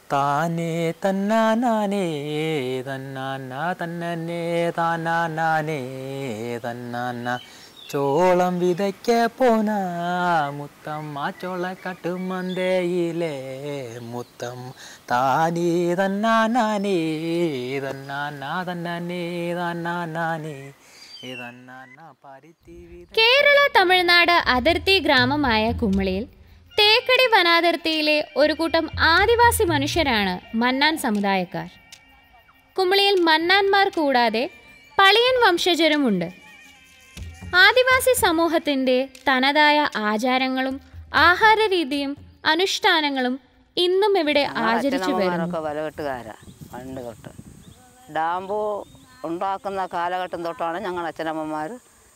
താനേ തന്നാനേ തന്നാന തന്നേ താനാനേ തന്നാന ചോളം വിതയ്ക്ക പോന മുത്തമ്മ ചോള കട്ടുമന്തയിലെ മുത്തം താനേ തന്നാനേ തന്നാന തന്നേ താനാനേ തന്നാന പരുത്തി വിത കേരള തമിഴ്നാട് അതിർത്തി ഗ്രാമമായ കുമളിയിൽ തേക്കടി വനാതിർത്തിയിലെ ഒരു കൂട്ടം ആദിവാസി മനുഷ്യരാണ് മന്നാൻ സമുദായക്കാർ കുമളിയിൽ മന്നാന്മാർ കൂടാതെ പളിയൻ വംശജരുമുണ്ട് ആദിവാസി സമൂഹത്തിൻ്റെ തനതായ ആചാരങ്ങളും ആഹാരരീതിയും അനുഷ്ഠാനങ്ങളും ഇന്നും ഇവിടെ ആചരിച്ചു വരുന്നു അച്ഛനമ്മമാരൊക്കെ വലകെട്ടുകാരാ പണ്ട് തൊട്ട് ഡാമ്പു ഉണ്ടാക്കുന്ന കാലഘട്ടം തൊട്ടാണ് ഞങ്ങൾ അച്ഛനമ്മമാർ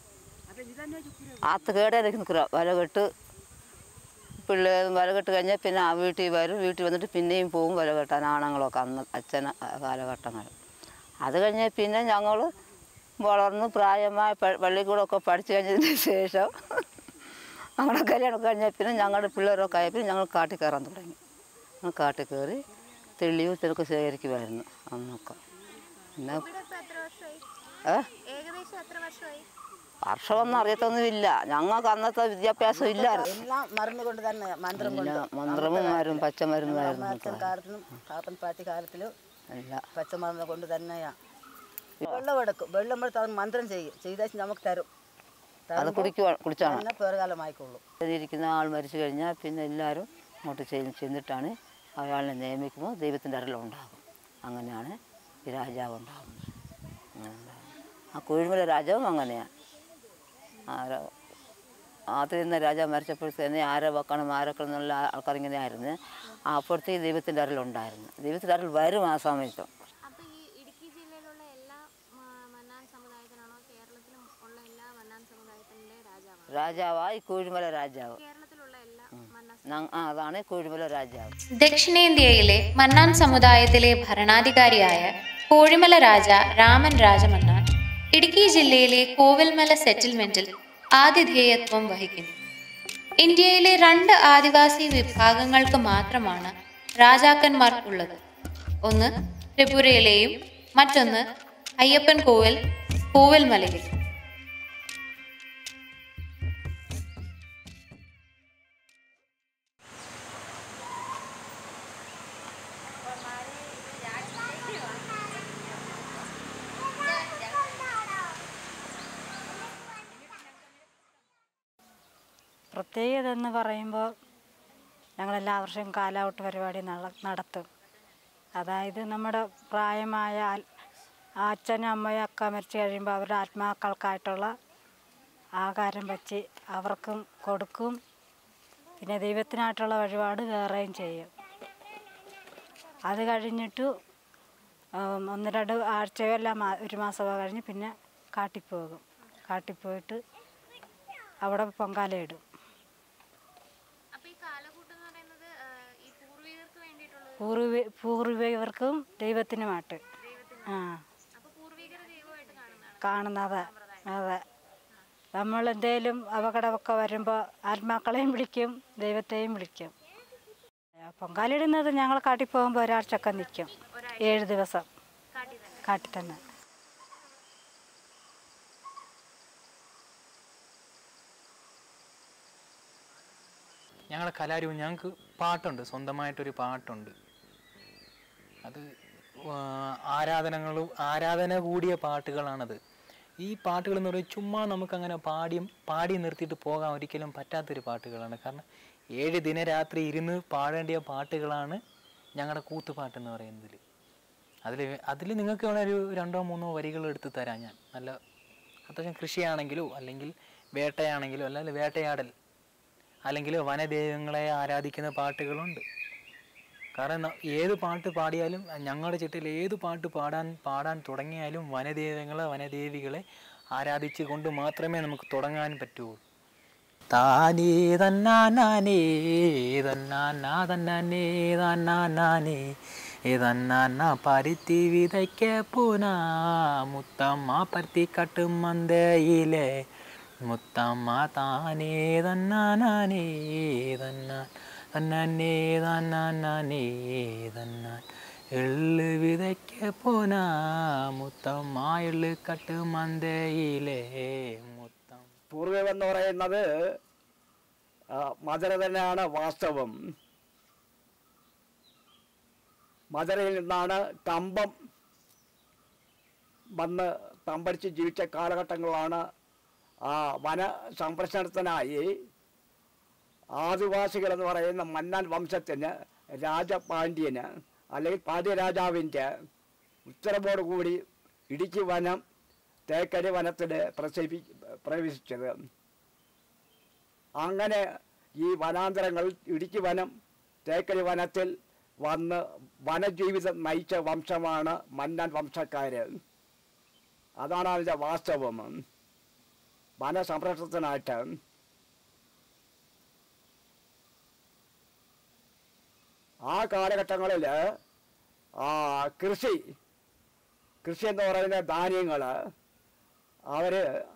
ആത്ത് കേടേലേക്ക് നിൽക്കുക വലകെട്ട് പിള്ളേർ വലകെട്ട് കഴിഞ്ഞാൽ പിന്നെ ആ വീട്ടിൽ വരും വീട്ടിൽ വന്നിട്ട് പിന്നെയും പോവും വലകെട്ടാൻ ആണുങ്ങളൊക്കെ അന്ന് അച്ഛന കാലഘട്ടങ്ങൾ അത് കഴിഞ്ഞാൽ പിന്നെ ഞങ്ങൾ വളർന്ന് പ്രായമായി പ- പള്ളിക്കൂടമൊക്കെ പഠിച്ചു കഴിഞ്ഞതിന് ശേഷം ഞങ്ങളുടെ കല്യാണം കഴിഞ്ഞാൽ പിന്നെ ഞങ്ങളുടെ പിള്ളേരൊക്കെ ആയപ്പോൾ ഞങ്ങൾ കാട്ടിൽ കയറാൻ തുടങ്ങി ഞങ്ങൾ കാട്ടിൽ കയറി തെളിവ് തിരക്ക് ശേഖരിക്കുമായിരുന്നു അന്നൊക്കെ പിന്നെ ഏ വർഷമൊന്നും അറിയത്തൊന്നുമില്ല ഞങ്ങൾക്ക് അന്നത്തെ വിദ്യാഭ്യാസം ഇല്ലായിരുന്നു എല്ലാം മരുന്ന് കൊണ്ട് തന്നെ മന്ത്രം കൊണ്ട് ഇല്ല, മന്ത്രവും മരും പച്ചമരുന്നായിരുന്നു അച്ഛൻ കാലത്തിലും പാപ്പൻ പാട്ടി കാലത്തിലും ഇല്ല പച്ചമരുന്ന് കൊണ്ട് തന്നെയാ വെള്ളം എടുക്കും വെള്ളം എടുത്ത് അത് മന്ത്രം ചെയ്യും ചെയ്താൽ നമുക്ക് തരും അത് കുടിക്കുവാ കുടിച്ചാണ് തന്നെ പേറുകാലമായിക്കോളും ഇരിക്കുന്ന ആൾ മരിച്ചു കഴിഞ്ഞാൽ പിന്നെ എല്ലാവരും അങ്ങോട്ട് ചെന്ന് ചെന്നിട്ടാണ് അയാളിനെ നിയമിക്കുമ്പോൾ ദൈവത്തിൻ്റെ അരലുണ്ടാകും അങ്ങനെയാണ് ഈ രാജാവ് ഉണ്ടാകുന്നത് അങ്ങനെ ഉണ്ടാകും. ആ കുഴിമല രാജാവും അങ്ങനെയാണ് ആരോ ആദ്യം ഇരുന്ന രാജാവ് മരിച്ചപ്പോഴത്തേനെ ആരെ വെക്കണം ആരൊക്കെ എന്നുള്ള ആൾക്കാർ ഇങ്ങനെ ആയിരുന്നു ആ അപ്പോഴത്തേക്ക് ദൈവത്തിൻ്റെ അരലുണ്ടായിരുന്നു ദൈവത്തിൻ്റെ അരൽ വരും ആ സമയത്ത് അപ്പോൾ ഈ ഇടുക്കി ജില്ലയിലുള്ള എല്ലാ മന്നാൻ സമുദായത്തിനാണോ കേരളത്തിലും ഉള്ള എല്ലാ മന്നാൻ സമുദായത്തിൻ്റെ രാജാവാണ് രാജാവായി കുഴിമല രാജാവ് കേരളത്തിലുള്ള എല്ലാ മന്നാൻ ഞ- ആ, അതാണ് ഈ കുഴിമല രാജാവ് ദക്ഷിണേന്ത്യയിലെ മന്നാൻ സമുദായത്തിലെ ഭരണാധികാരിയായ കോഴിമല രാജ രാമൻ രാജമന്നാൻ ഇടുക്കി ജില്ലയിലെ കോവിൽമല സെറ്റിൽമെന്റിൽ ആതിഥേയത്വം വഹിക്കുന്നു ഇന്ത്യയിലെ രണ്ട് ആദിവാസി വിഭാഗങ്ങൾക്ക് മാത്രമാണ് രാജാക്കന്മാർ ഉള്ളത് ഒന്ന് ത്രിപുരയിലെയും മറ്റൊന്ന് അയ്യപ്പൻ കോവിൽ കോവിൽമലയിൽ പ്രത്യേകത എന്ന് പറയുമ്പോൾ ഞങ്ങളെല്ലാ വർഷവും കാലാവട്ട് പരിപാടി നട- നടത്തും അതായത് നമ്മുടെ പ്രായമായ ആൽ- അച്ഛനും അമ്മയും ഒക്കെ മരിച്ചു കഴിയുമ്പോൾ അവരുടെ ആത്മാക്കൾക്കായിട്ടുള്ള ആഹാരം വെച്ച് അവർക്കും കൊടുക്കും പിന്നെ ദൈവത്തിനായിട്ടുള്ള വഴിപാട് വേറെയും ചെയ്യും അത് കഴിഞ്ഞിട്ട് ഉം, ഒന്ന് രണ്ട് ആഴ്ചയോ അല്ല മാ- ഒരു മാസമോ കഴിഞ്ഞ് പിന്നെ കാട്ടിൽ പോകും കാട്ടിൽ പോയിട്ട് അവിടെ പൊങ്കാലയിടും അപ്പോൾ ഈ കാലകൂട്ടം എന്ന് പറയുന്നത് ഈ പൂർവികർക്ക് വേണ്ടിയിട്ടുള്ള പൂർവി പൂർവികർക്കും ദൈവത്തിനുമായിട്ട് ആ അപ്പോൾ പൂർവികർ ദൈവമായിട്ട് കാണുന്നതാണ് കാണുന്നത് അതെ നമ്മൾ എന്തേലും അപകടമൊക്കെ വരുമ്പോൾ ആത്മാക്കളെയും വിളിക്കും ദൈവത്തെയും വിളിക്കും പൊങ്കാലിടുന്നത് ഞങ്ങൾ കാട്ടിൽ പോകുമ്പോൾ ഒരാഴ്ചയൊക്കെ നിൽക്കും ഏഴ് ദിവസം കാട്ടിൽ തന്നെ ഞങ്ങളുടെ കലാരൂപം ഞങ്ങൾക്ക് പാട്ടുണ്ട് സ്വന്തമായിട്ടൊരു പാട്ടുണ്ട് അത് ആ, ആരാധനകളും ആരാധന കൂടിയ പാട്ടുകളാണത് ഈ പാട്ടുകൾ എന്ന് പറയുന്നത് ചുമ്മാ നമുക്കങ്ങനെ പാടിയും പാടി നിർത്തിയിട്ട് പോകാൻ ഒരിക്കലും പറ്റാത്തൊരു പാട്ടുകളാണ് കാരണം ഏഴ് ദിനരാത്രി ഇരുന്ന് പാടേണ്ടിയ പാട്ടുകളാണ് ഞങ്ങളുടെ കൂത്തുപാട്ട് എന്ന് പറയുന്നതിൽ അതിൽ അതിൽ നിങ്ങൾക്ക് വേണേൽ ഒരു രണ്ടോ മൂന്നോ വരികൾ എടുത്ത് തരാം ഞാൻ നല്ല അത്യാവശ്യം കൃഷിയാണെങ്കിലോ അല്ലെങ്കിൽ വേട്ടയാണെങ്കിലോ അല്ലെങ്കിൽ വേട്ടയാടൽ അല്ലെങ്കിൽ വനദൈവങ്ങളെ ആരാധിക്കുന്ന പാട്ടുകളുണ്ട് കാരണം ന- ഏത് പാട്ട് പാടിയാലും ഞങ്ങളുടെ ചിട്ടയിൽ ഏത് പാട്ട് പാടാൻ പാടാൻ തുടങ്ങിയാലും വനദൈവങ്ങളെ വനദേവികളെ ആരാധിച്ചു കൊണ്ട് മാത്രമേ നമുക്ക് തുടങ്ങാൻ പറ്റൂ താനേ തന്നാനേ തന്നാനാ തന്നേ തന്നാനേ തന്നാന പരുത്തി വിതയ്ക്ക പൂന മുത്തമ്മ പരുത്തി കട്ടും മന്തയിലെ മുത്തമ്മ താനേ തന്നാനേ തന്നാൻ തന്നേ തന്നേ തന്നാൻ എള്ള് വിതയ്ക്ക പോനാ മുത്തം ആ എള്ള് കട്ട് മന്തയിലെ മുത്തം പൂർവ്വം എന്ന് പറയുന്നത് ആ, മധുര തന്നെയാണ് വാസ്തവം മധുരയിൽ നിന്നാണ് കമ്പം വന്ന് തമ്പടിച്ച് ജീവിച്ച കാലഘട്ടങ്ങളാണ് ആ വന സംരക്ഷണത്തിനായി ആദിവാസികൾ എന്ന് പറയുന്ന മന്നാൻ വംശത്തിന് രാജപാണ്ഡ്യന് അല്ലെങ്കിൽ പാണ്ഡ്യരാജാവിൻ്റെ ഉത്തരവോട് കൂടി ഇടുക്കി വനം തേക്കടി വനത്തിൽ പ്രസവി പ്രവേശിച്ചത് അങ്ങനെ ഈ വനാന്തരങ്ങൾ ഇടുക്കി വനം തേക്കടി വനത്തിൽ വന്ന് വനജീവിതം നയിച്ച വംശമാണ് മന്നാൻ വംശക്കാര് അതാണ് അതിൻ്റെ വാസ്തവം വനസംരക്ഷണത്തിനായിട്ട് ആ കാലഘട്ടങ്ങളിൽ ആ കൃഷി കൃഷി എന്ന് പറയുന്ന ധാന്യങ്ങൾ അവർ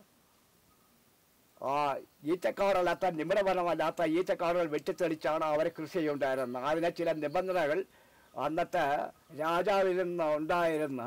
ആ ഈറ്റക്കാടുകളല്ലാത്ത നിമിടവനമല്ലാത്ത ഈറ്റക്കാടുകൾ വെട്ടിത്തെളിച്ചാണ് അവർ കൃഷി ചെയ്യുണ്ടായിരുന്നത് അതിന് ചില നിബന്ധനകൾ അന്നത്തെ രാജാവിൽ നിന്ന് ഉണ്ടായിരുന്നു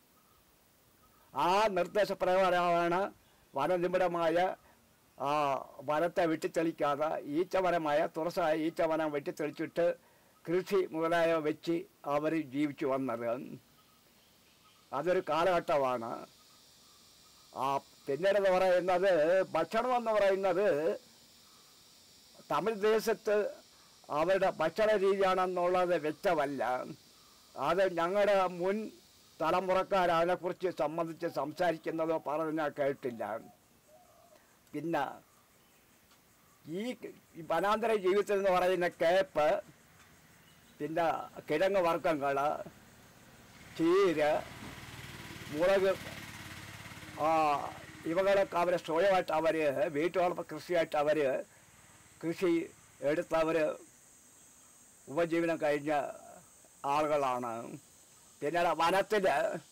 ആ നിർദ്ദേശപ്രകാരമാണ് വനനിബിഡമായ ആ വനത്തെ വെട്ടിത്തെളിക്കാതെ ഈച്ചവനമായ തുറസായ ഈച്ചവനം വെട്ടിത്തെളിച്ചിട്ട് കൃഷി മുതലായവ വെച്ച് അവർ ജീവിച്ചു വന്നത് അതൊരു കാലഘട്ടമാണ് ആ പിന്നീട് എന്ന് പറയുന്നത് ഭക്ഷണം എന്ന് പറയുന്നത് തമിഴ് ദേശത്ത് അവരുടെ ഭക്ഷണ രീതിയാണെന്നുള്ളത് വ്യക്തമല്ല അത് ഞങ്ങളുടെ മുൻ തലമുറക്കാർ അതിനെക്കുറിച്ച് സംബന്ധിച്ച് സംസാരിക്കുന്നതോ പറഞ്ഞ കേട്ടില്ല പിന്നെ ഈ ഈ വനാന്തര ജീവിതത്തിൽ എന്ന് പറയുന്ന കേപ്പ് പിന്നെ കിഴങ്ങ് വർഗ്ഗങ്ങൾ ചീര് മുളക് ആ ഇവകളൊക്കെ അവർ സ്വയമായിട്ട് അവർ വീട്ടുവളർപ്പ് കൃഷിയായിട്ട് അവർ കൃഷി എടുത്ത് അവർ ഉപജീവനം കഴിഞ്ഞ ആളുകളാണ് പിന്നീട് വനത്തിൽ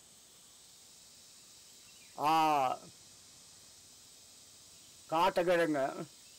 ആ കാട്ടുകിഴങ്ങ്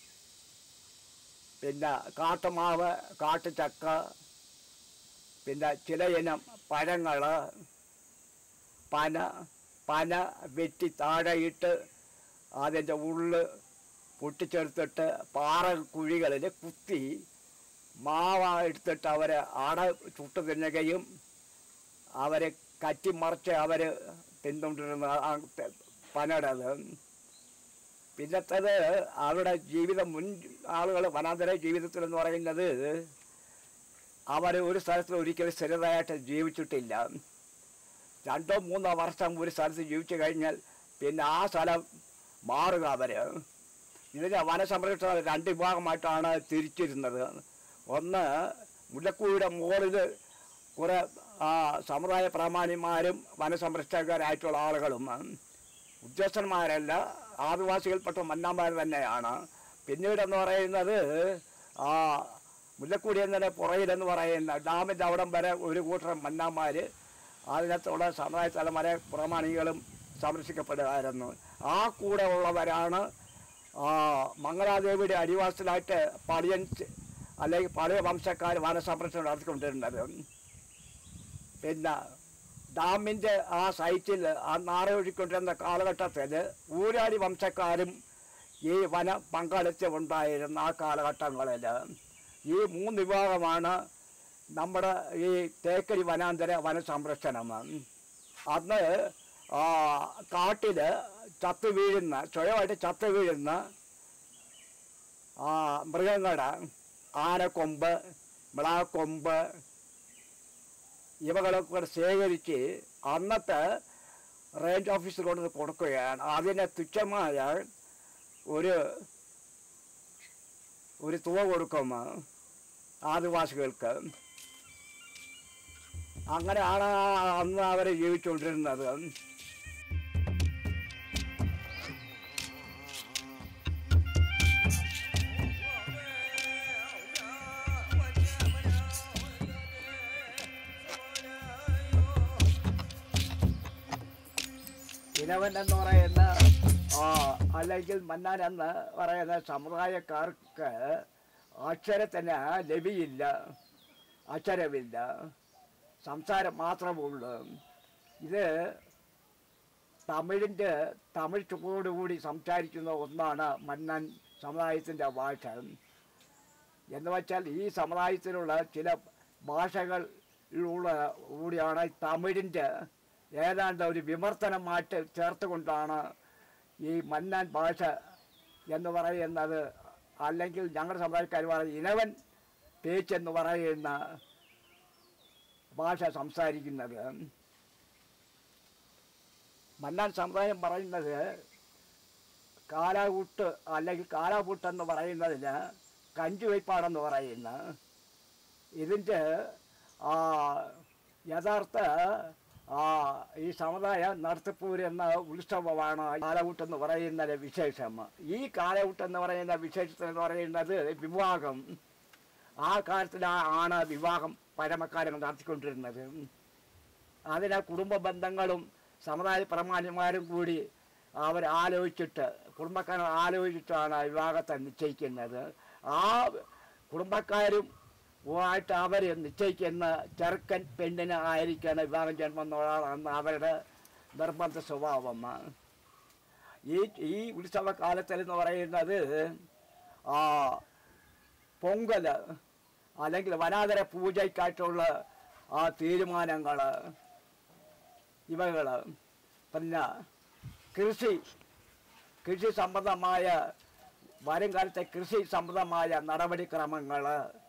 പിന്നെ കാട്ടുമാവ് കാട്ടുചക്ക പിന്നെ ചില ഇനം പഴങ്ങൾ പന പന വെട്ടി താഴെയിട്ട് അതിൻ്റെ ഉള്ള് പൊട്ടിച്ചെടുത്തിട്ട് പാറ കുഴികളിൽ കുത്തി മാവ എടുത്തിട്ട് അവർ ആട ചുട്ടു തിന്നുകയും അവരെ കറ്റിമറിച്ച് അവർ തിന്നുകൊണ്ടിരുന്ന ആ ത- പനയുടേത് പിന്നത്തേത് അവരുടെ ജീവിതം മുൻ ആളുകൾ വനാന്തര ജീവിതത്തിൽ എന്ന് പറയുന്നത് അവർ ഒരു സ്ഥലത്ത് ഒരിക്കലും സ്ഥിരതയായിട്ട് ജീവിച്ചിട്ടില്ല രണ്ടോ മൂന്നോ വർഷം ഒരു സ്ഥലത്ത് ജീവിച്ചു കഴിഞ്ഞാൽ പിന്നെ ആ സ്ഥലം മാറുക അവർ ഇതിനെ വനസംരക്ഷണം രണ്ട് വിഭാഗമായിട്ടാണ് തിരിച്ചിരുന്നത് ഒന്ന് മുല്ലക്കൂയുടെ മുകളിൽ കുറേ ആ, സമുദായ പ്രാമാണിമാരും വനസംരക്ഷകരായിട്ടുള്ള ആളുകളും ഉദ്യോഗസ്ഥന്മാരല്ല ആദിവാസികൾപ്പെട്ട മന്നാന്മാർ തന്നെയാണ് പിന്നീട് എന്ന് പറയുന്നത് ആ മുല്ലക്കൂടി എന്നതിൻ്റെ പുറയിലെന്ന് പറയുന്ന ഡാമിൻ്റെ അവിടം വരെ ഒരു കൂട്ടം മന്നാന്മാർ അതിനകത്തുള്ള സമുദായ തലമുറ പ്രമാണികളും സംരക്ഷിക്കപ്പെടുകയായിരുന്നു ആ കൂടെ ഉള്ളവരാണ് ആ മംഗളാദേവിയുടെ അടിവാസത്തിലായിട്ട് പടിയൻ ചെ- അല്ലെങ്കിൽ പഴയ വംശക്കാർ വനസംരക്ഷണം നടത്തിക്കൊണ്ടിരുന്നത് പിന്നെ ഡാമിൻ്റെ ആ സൈറ്റിൽ ആ നാറയൊഴുക്കൊണ്ടിരുന്ന കാലഘട്ടത്തിൽ ഊരാടി വംശക്കാരും ഈ വന പങ്കാളിത്തമുണ്ടായിരുന്ന ആ കാലഘട്ടങ്ങളിൽ ഈ മൂന്ന് വിഭാഗമാണ് നമ്മുടെ ഈ തേക്കടി വനാന്തര വനസംരക്ഷണം അന്ന് ആ കാട്ടിൽ ചത്തു വീഴുന്ന സ്വയമായിട്ട് ചത്തു വീഴുന്ന ആ മൃഗങ്ങളുടെ ആനക്കൊമ്പ് മിളാക്കൊമ്പ് ഇവകളൊക്കെ കൂടെ ശേഖരിച്ച് അന്നത്തെ റേഞ്ച് ഓഫീസിൽ കൊണ്ട് കൊടുക്കുകയാണ് അതിന് തുച്ഛമായ ഒരു ഒരു തുക കൊടുക്കും ആദിവാസികൾക്ക് അങ്ങനെയാണ് അന്ന് അവർ ജീവിച്ചുകൊണ്ടിരുന്നത് ഇനവൻ എന്ന് പറയുന്ന ആ, അല്ലെങ്കിൽ മന്നാൻ എന്ന് പറയുന്ന സമുദായക്കാർക്ക് അക്ഷരത്തിന് ലഭിയില്ല അക്ഷരമില്ല സംസാരം മാത്രമുള്ളൂ ഇത് തമിഴിൻ്റെ തമിഴ് ചുവടോടുകൂടി സംസാരിക്കുന്ന ഒന്നാണ് മന്നൻ സമുദായത്തിൻ്റെ ഭാഷ എന്ന് വച്ചാൽ ഈ സമുദായത്തിലുള്ള ചില ഭാഷകളിലുള്ള കൂടിയാണ് ഈ തമിഴിൻ്റെ ഏതാണ്ട് ഒരു വിമർത്തനമായിട്ട് ചേർത്തുകൊണ്ടാണ് ഈ മന്നാൻ ഭാഷ എന്ന് പറയുന്നത് അല്ലെങ്കിൽ ഞങ്ങളുടെ സമുദായക്കാർ പറയുന്ന ഇനവൻ പേച്ച് എന്ന് പറയുന്ന ഭാഷ സംസാരിക്കുന്നത് മന്നാൻ സമുദായം പറയുന്നത് കാലാകൂട്ട് അല്ലെങ്കിൽ കാലാപൂട്ട് എന്ന് പറയുന്നതിന് കഞ്ചുവയ്പ്പാടെന്ന് പറയുന്ന ഇതിൻ്റെ ആ, യഥാർത്ഥ ആ, ഈ സമുദായ നടത്തിപ്പൂര് എന്ന ഉത്സവമാണ് കാലകൂട്ട് എന്ന് പറയുന്ന വിശേഷം ഈ കാലകൂട്ട് എന്ന് പറയുന്ന വിശേഷത്തിൽ എന്ന് പറയുന്നത് വിവാഹം ആ കാലത്തിലാണ് വിവാഹം പഴമക്കാരങ്ങൾ നടത്തിക്കൊണ്ടിരുന്നത് അതിന് കുടുംബ ബന്ധങ്ങളും സമുദായ പ്രമാണിമാരും കൂടി അവർ ആലോചിച്ചിട്ട് കുടുംബക്കാർ ആലോചിച്ചിട്ടാണ് വിവാഹത്തെ നിശ്ചയിക്കുന്നത് ആ കുടുംബക്കാരും ആയിട്ട് അവർ നിശ്ചയിക്കുന്ന ചെറുക്കൻ പെണ്ണിന് ആയിരിക്കണം വിവാഹം ജന്മെന്നുള്ളതാണ് അവരുടെ നിർബന്ധ സ്വഭാവം ഈ ഈ ഉത്സവ കാലത്തിൽ എന്ന് പറയുന്നത് ആ പൊങ്കൽ അല്ലെങ്കിൽ വനാതര പൂജയ്ക്കായിട്ടുള്ള ആ തീരുമാനങ്ങൾ ഇവകൾ പിന്നെ കൃഷി കൃഷി സംബന്ധമായ വരും കാലത്തെ കൃഷി സംബന്ധമായ നടപടിക്രമങ്ങൾ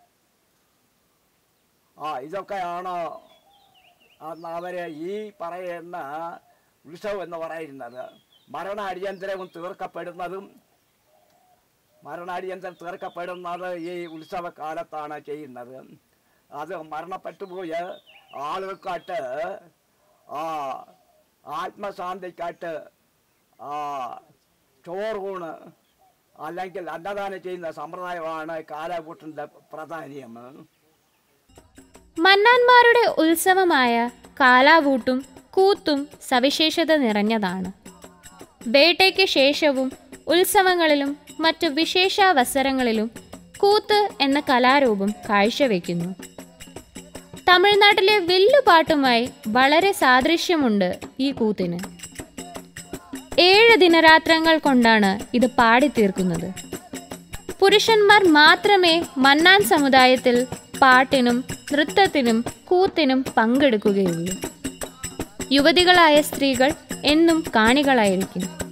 ആ ഇതൊക്കെയാണ് അന്ന് അവർ ഈ പറയുന്ന ഉത്സവം എന്ന് പറയുന്നത് മരണ അടിയന്തരവും തീർക്കപ്പെടുന്നതും മരണാടിയന്തരം തീർക്കപ്പെടുന്നത് ഈ ഉത്സവകാലത്താണ് ചെയ്യുന്നത് അത് മരണപ്പെട്ടു പോയ ആളുകൾക്കായിട്ട് ആ ആത്മശാന്തിക്കായിട്ട് ആ ചോറൂണ് അല്ലെങ്കിൽ അന്നദാനം ചെയ്യുന്ന സമ്പ്രദായമാണ് കാലാകൂട്ടിൻ്റെ പ്രാധാന്യം മന്നാന്മാരുടെ ഉത്സവമായ കാലാവൂട്ടും കൂത്തും സവിശേഷത നിറഞ്ഞതാണ് വേട്ടയ്ക്ക് ശേഷവും ഉത്സവങ്ങളിലും മറ്റു വിശേഷാവസരങ്ങളിലും കൂത്ത് എന്ന കലാരൂപം കാഴ്ചവെക്കുന്നു തമിഴ്നാട്ടിലെ വില്ലുപാട്ടുമായി വളരെ സാദൃശ്യമുണ്ട് ഈ കൂത്തിന് ഏഴ് ദിനരാത്രങ്ങൾ കൊണ്ടാണ് ഇത് പാടിത്തീർക്കുന്നത് പുരുഷന്മാർ മാത്രമേ മന്നാൻ സമുദായത്തിൽ പാട്ടിനും നൃത്തത്തിനും കൂത്തിനും പങ്കെടുക്കുകയുള്ളൂ യുവതികളായ സ്ത്രീകൾ എന്നും കാണികളായിരിക്കും